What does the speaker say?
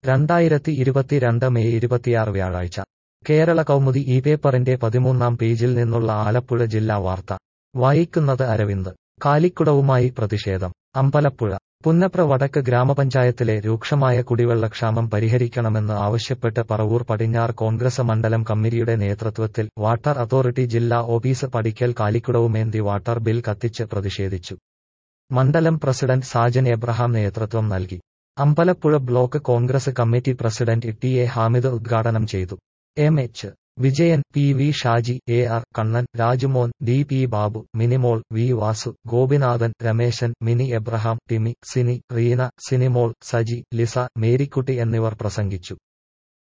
രണ്ടായിരത്തി ഇരുപത്തിരണ്ട് മെയ് ഇരുപത്തിയാറ് വ്യാഴാഴ്ച കേരള കൗമുദി ഈ പേപ്പറിന്റെ പതിമൂന്നാം പേജിൽ നിന്നുള്ള ആലപ്പുഴ ജില്ലാ വാർത്ത വായിക്കുന്നത് അരവിന്ദ് കാലിക്കുടവുമായി പ്രതിഷേധം അമ്പലപ്പുഴ പുന്നപ്ര വടക്ക് ഗ്രാമപഞ്ചായത്തിലെ രൂക്ഷമായ കുടിവെള്ളക്ഷാമം പരിഹരിക്കണമെന്ന് ആവശ്യപ്പെട്ട് പറവൂർ പടിഞ്ഞാറ് കോൺഗ്രസ് മണ്ഡലം കമ്മിറ്റിയുടെ നേതൃത്വത്തിൽ വാട്ടർ അതോറിറ്റി ജില്ലാ ഓഫീസ് പടിക്കൽ കാലിക്കുടവുമേന്തി വാട്ടർ ബിൽ കത്തിച്ച് പ്രതിഷേധിച്ചു മണ്ഡലം പ്രസിഡന്റ് സാജൻ എബ്രഹാം നേതൃത്വം നൽകി Ambalappuzha block Congress committee president T A Hamid ഉദ്ഘാടനം ചെയ്തു M H Vijayan P V Shaji A R Kannan Rajumon D P Babu Minimol V Vasu Gopinathan Rameshan Mini Abraham Timi Sini Reena Sinimol Saji Lisa Marykutty എന്നിവർ പ്രസംഗിച്ചു